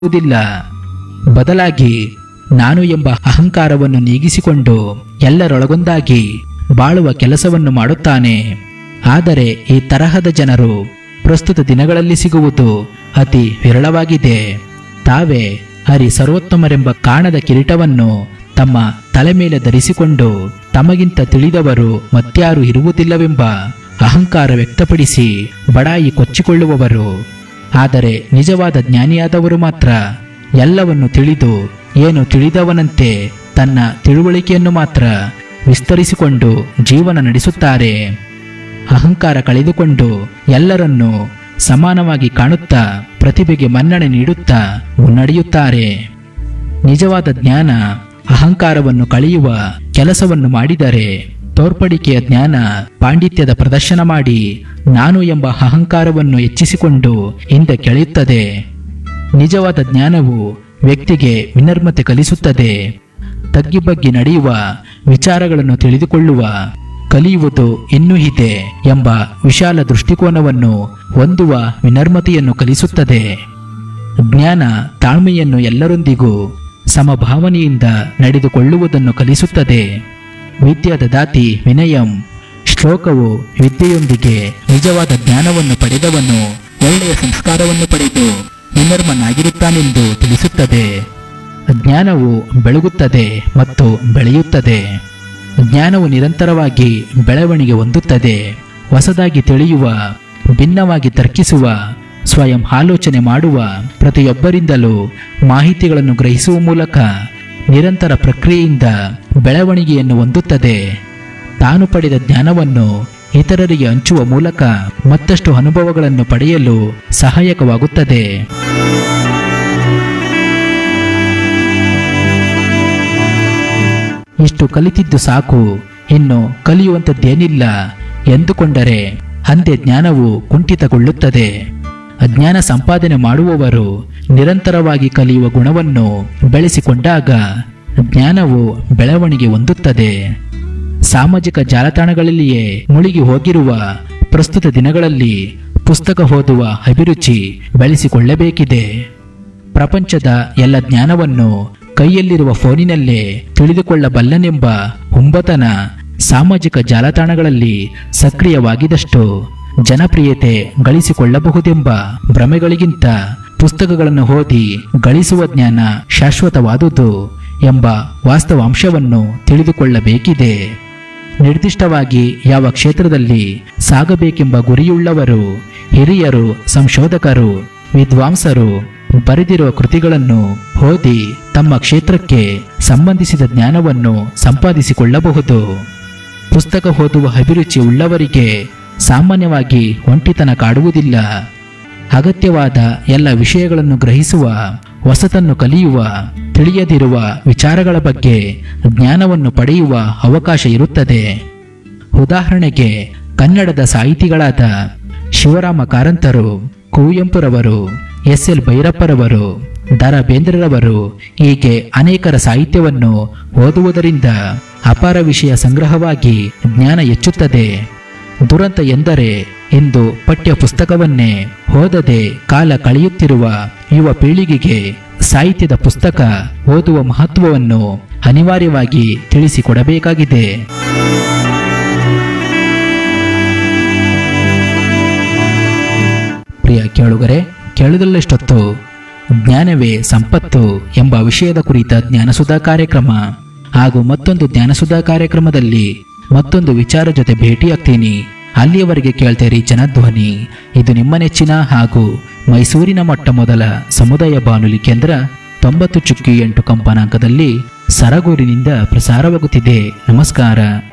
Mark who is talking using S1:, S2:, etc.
S1: ಬಯಸುವುದಿಲ್ಲ ಬದಲಾಗಿ ನಾನು ಎಂಬ ಅಹಂಕಾರವನ್ನು ನೀಗಿಸಿಕೊಂಡು ಎಲ್ಲರೊಳಗೊಂದಾಗಿ ಬಾಳುವ ಕೆಲಸವನ್ನು ಮಾಡುತ್ತಾನೆ ಆದರೆ ಈ ತರಹದ ಜನರು ಪ್ರಸ್ತುತ ದಿನಗಳಲ್ಲಿ ಸಿಗುವುದು ಅತಿ ವಿರಳವಾಗಿದೆ ತಾವೇ ಹರಿ ಸರ್ವೋತ್ತಮರೆಂಬ ಕಾಣದ ಕಿರೀಟವನ್ನು ತಮ್ಮ ತಲೆ ಮೇಲೆ ಧರಿಸಿಕೊಂಡು ತಮಗಿಂತ ತಿಳಿದವರು ಮತ್ಯಾರು ಇರುವುದಿಲ್ಲವೆಂಬ ಅಹಂಕಾರ ವ್ಯಕ್ತಪಡಿಸಿ ಬಡಾಯಿ ಕೊಚ್ಚಿಕೊಳ್ಳುವವರು ಆದರೆ ನಿಜವಾದ ಜ್ಞಾನಿಯಾದವರು ಮಾತ್ರ ಎಲ್ಲವನ್ನು ತಿಳಿದು ಏನು ತಿಳಿದವನಂತೆ ತನ್ನ ತಿಳುವಳಿಕೆಯನ್ನು ಮಾತ್ರ ವಿಸ್ತರಿಸಿಕೊಂಡು ಜೀವನ ನಡೆಸುತ್ತಾರೆ ಅಹಂಕಾರ ಕಳೆದುಕೊಂಡು ಎಲ್ಲರನ್ನೂ ಸಮಾನವಾಗಿ ಕಾಣುತ್ತಾ ಪ್ರತಿಭೆಗೆ ಮನ್ನಣೆ ನೀಡುತ್ತಾ ಮುನ್ನಡೆಯುತ್ತಾರೆ ನಿಜವಾದ ಜ್ಞಾನ ಅಹಂಕಾರವನ್ನು ಕಳೆಯುವ ಕೆಲಸವನ್ನು ಮಾಡಿದರೆ ತೋರ್ಪಡಿಕೆಯ ಜ್ಞಾನ ಪಾಂಡಿತ್ಯದ ಪ್ರದರ್ಶನ ಮಾಡಿ ನಾನು ಎಂಬ ಅಹಂಕಾರವನ್ನು ಹೆಚ್ಚಿಸಿಕೊಂಡು ಹಿಂದೆ ಕೆಳೆಯುತ್ತದೆ ನಿಜವಾದ ಜ್ಞಾನವು ವ್ಯಕ್ತಿಗೆ ವಿನರ್ಮತೆ ಕಲಿಸುತ್ತದೆ ತಗ್ಗಿಬಗ್ಗಿ ನಡೆಯುವ ವಿಚಾರಗಳನ್ನು ತಿಳಿದುಕೊಳ್ಳುವ ಕಲಿಯುವುದು ಇನ್ನೂ ಇದೆ ಎಂಬ ವಿಶಾಲ ದೃಷ್ಟಿಕೋನವನ್ನು ಹೊಂದುವ ವಿನರ್ಮತೆಯನ್ನು ಕಲಿಸುತ್ತದೆ ಜ್ಞಾನ ತಾಳ್ಮೆಯನ್ನು ಎಲ್ಲರೊಂದಿಗೂ ಸಮಭಾವನೆಯಿಂದ ನಡೆದುಕೊಳ್ಳುವುದನ್ನು ಕಲಿಸುತ್ತದೆ ವಿದ್ಯಾದ ದಾತಿ ವಿನಯಂ ಶ್ಲೋಕವು ವಿದ್ಯೆಯೊಂದಿಗೆ ನಿಜವಾದ ಜ್ಞಾನವನ್ನು ಪಡೆದವನು ಒಳ್ಳೆಯ ಸಂಸ್ಕಾರವನ್ನು ಪಡೆದು ವಿನರ್ಮನಾಗಿರುತ್ತಾನೆಂದು ತಿಳಿಸುತ್ತದೆ ಜ್ಞಾನವು ಬೆಳಗುತ್ತದೆ ಮತ್ತು ಬೆಳೆಯುತ್ತದೆ ಜ್ಞಾನವು ನಿರಂತರವಾಗಿ ಬೆಳವಣಿಗೆ ಹೊಂದುತ್ತದೆ ಹೊಸದಾಗಿ ತಿಳಿಯುವ ಭಿನ್ನವಾಗಿ ತರ್ಕಿಸುವ ಸ್ವಯಂ ಆಲೋಚನೆ ಮಾಡುವ ಪ್ರತಿಯೊಬ್ಬರಿಂದಲೂ ಮಾಹಿತಿಗಳನ್ನು ಗ್ರಹಿಸುವ ಮೂಲಕ ನಿರಂತರ ಪ್ರಕ್ರಿಯೆಯಿಂದ ಬೆಳವಣಿಗೆಯನ್ನು ಹೊಂದುತ್ತದೆ ತಾನು ಪಡೆದ ಜ್ಞಾನವನ್ನು ಇತರರಿಗೆ ಹಂಚುವ ಮೂಲಕ ಮತ್ತಷ್ಟು ಅನುಭವಗಳನ್ನು ಪಡೆಯಲು ಸಹಾಯಕವಾಗುತ್ತದೆ ಇಷ್ಟು ಕಲಿತಿದ್ದು ಸಾಕು ಇನ್ನು ಕಲಿಯುವಂಥದ್ದೇನಿಲ್ಲ ಎಂದುಕೊಂಡರೆ ಅಂದೇ ಜ್ಞಾನವು ಕುಂಠಿತಗೊಳ್ಳುತ್ತದೆ ಅಜ್ಞಾನ ಸಂಪಾದನೆ ಮಾಡುವವರು ನಿರಂತರವಾಗಿ ಕಲಿಯುವ ಗುಣವನ್ನು ಬೆಳೆಸಿಕೊಂಡಾಗ ಜ್ಞಾನವು ಬೆಳವಣಿಗೆ ಹೊಂದುತ್ತದೆ ಸಾಮಾಜಿಕ ಜಾಲತಾಣಗಳಲ್ಲಿಯೇ ಮುಳುಗಿ ಹೋಗಿರುವ ಪ್ರಸ್ತುತ ದಿನಗಳಲ್ಲಿ ಪುಸ್ತಕ ಓದುವ ಅಭಿರುಚಿ ಬೆಳೆಸಿಕೊಳ್ಳಬೇಕಿದೆ ಪ್ರಪಂಚದ ಎಲ್ಲ ಜ್ಞಾನವನ್ನು ಕೈಯಲ್ಲಿರುವ ಫೋನಿನಲ್ಲೇ ತಿಳಿದುಕೊಳ್ಳಬಲ್ಲನೆಂಬ ಹುಂಬತನ ಸಾಮಾಜಿಕ ಜಾಲತಾಣಗಳಲ್ಲಿ ಸಕ್ರಿಯವಾಗಿದಷ್ಟು ಜನಪ್ರಿಯತೆ ಗಳಿಸಿಕೊಳ್ಳಬಹುದೆಂಬ ಭ್ರಮೆಗಳಿಗಿಂತ ಪುಸ್ತಕಗಳನ್ನು ಓದಿ ಗಳಿಸುವ ಜ್ಞಾನ ಶಾಶ್ವತವಾದುದು ಎಂಬ ವಾಸ್ತವಾಂಶವನ್ನು ತಿಳಿದುಕೊಳ್ಳಬೇಕಿದೆ ನಿರ್ದಿಷ್ಟವಾಗಿ ಯಾವ ಕ್ಷೇತ್ರದಲ್ಲಿ ಸಾಗಬೇಕೆಂಬ ಗುರಿಯುಳ್ಳವರು ಹಿರಿಯರು ಸಂಶೋಧಕರು ವಿದ್ವಾಂಸರು ಬರೆದಿರುವ ಕೃತಿಗಳನ್ನು ಓದಿ ತಮ್ಮ ಕ್ಷೇತ್ರಕ್ಕೆ ಸಂಬಂಧಿಸಿದ ಜ್ಞಾನವನ್ನು ಸಂಪಾದಿಸಿಕೊಳ್ಳಬಹುದು ಪುಸ್ತಕ ಓದುವ ಅಭಿರುಚಿ ಉಳ್ಳವರಿಗೆ ಸಾಮಾನ್ಯವಾಗಿ ಒಂಟಿತನ ಕಾಡುವುದಿಲ್ಲ ಅಗತ್ಯವಾದ ಎಲ್ಲ ವಿಷಯಗಳನ್ನು ಗ್ರಹಿಸುವ ಹೊಸತನ್ನು ಕಲಿಯುವ ತಿಳಿಯದಿರುವ ವಿಚಾರಗಳ ಬಗ್ಗೆ ಜ್ಞಾನವನ್ನು ಪಡೆಯುವ ಅವಕಾಶ ಇರುತ್ತದೆ ಉದಾಹರಣೆಗೆ ಕನ್ನಡದ ಸಾಹಿತಿಗಳಾದ ಶಿವರಾಮ ಕಾರಂತರು ಕುವೆಂಪುರವರು ಎಸ್ ಎಲ್ ಭೈರಪ್ಪರವರು ದ ರಾ ಬೇಂದ್ರರವರು ಹೀಗೆ ಅನೇಕರ ಸಾಹಿತ್ಯವನ್ನು ಓದುವುದರಿಂದ ಅಪಾರ ವಿಷಯ ಸಂಗ್ರಹವಾಗಿ ಜ್ಞಾನ ಹೆಚ್ಚುತ್ತದೆ ದುರಂತ ಎಂದರೆ ಇಂದು ಪಠ್ಯ ಪುಸ್ತಕವನ್ನೇ ಓದದೆ ಕಾಲ ಕಳೆಯುತ್ತಿರುವ ಯುವ ಪೀಳಿಗೆಗೆ ಸಾಹಿತ್ಯದ ಪುಸ್ತಕ ಓದುವ ಮಹತ್ವವನ್ನು ಅನಿವಾರ್ಯವಾಗಿ ತಿಳಿಸಿಕೊಡಬೇಕಾಗಿದೆ ಪ್ರಿಯ ಕೇಳುಗರೆ ಕೇಳುವುದಲ್ಲಷ್ಟೊತ್ತು ಜ್ಞಾನವೇ ಸಂಪತ್ತು ಎಂಬ ವಿಷಯದ ಕುರಿತ ಜ್ಞಾನಸುಧಾ ಕಾರ್ಯಕ್ರಮ ಹಾಗೂ ಮತ್ತೊಂದು ಜ್ಞಾನಸುಧಾ ಕಾರ್ಯಕ್ರಮದಲ್ಲಿ ಮತ್ತೊಂದು ವಿಚಾರ ಜೊತೆ ಭೇಟಿಯಾಗ್ತೀನಿ ಅಲ್ಲಿಯವರೆಗೆ ಕೇಳ್ತೇರಿ ಜನಧ್ವನಿ ಇದು ನಿಮ್ಮ ನೆಚ್ಚಿನ ಹಾಗೂ ಮೈಸೂರಿನ ಮೊಟ್ಟ ಮೊದಲ ಸಮುದಾಯ ಬಾನುಲಿ ಕೇಂದ್ರ ತೊಂಬತ್ತು ಚುಕ್ಕಿ ಎಂಟು ಕಂಪನಾಂಕದಲ್ಲಿ ಸರಗೂರಿನಿಂದ ಪ್ರಸಾರವಾಗುತ್ತಿದೆ ನಮಸ್ಕಾರ